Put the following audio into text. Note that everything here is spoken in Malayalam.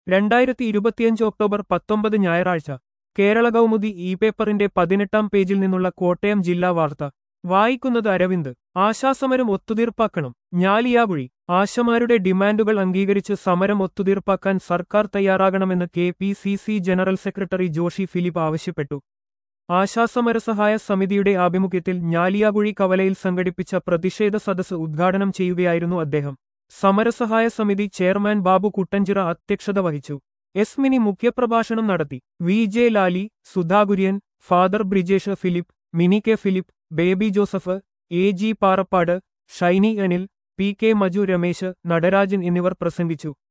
രണ്ടായിരത്തി ഇരുപത്തിയഞ്ച് ഒക്ടോബർ പത്തൊമ്പത് ഞായറാഴ്ച കേരള കൗമുദി ഇ പേപ്പറിന്റെ പതിനെട്ടാം പേജിൽ നിന്നുള്ള കോട്ടയം ജില്ലാ വാർത്ത വായിക്കുന്നത് അരവിന്ദ് ആശാസമരം ഒത്തുതീർപ്പാക്കണം ഞാലിയാകുഴി ആശമാരുടെ ഡിമാൻഡുകൾ അംഗീകരിച്ച് സമരം ഒത്തുതീർപ്പാക്കാൻ സർക്കാർ തയ്യാറാകണമെന്ന് K P C C general secretary Joshi Philip ആവശ്യപ്പെട്ടു ആശാസമരസഹായ സമിതിയുടെ ആഭിമുഖ്യത്തിൽ ഞാലിയാകുഴി കവലയിൽ സംഘടിപ്പിച്ച പ്രതിഷേധ സദസ്സ് ഉദ്ഘാടനം ചെയ്യുകയായിരുന്നു അദ്ദേഹം സമരസഹായ സമിതി ചെയർമാൻ ബാബു കുട്ടഞ്ചിറ അധ്യക്ഷത വഹിച്ചു എസ് മിനി മുഖ്യപ്രഭാഷണം നടത്തി V J Lali Sudhakurian father Brijesh Philip Mini K Philip Baby Joseph A G Parappad Shiny Anil P K Maju Ramesh Natarajan എന്നിവർ പ്രസംഗിച്ചു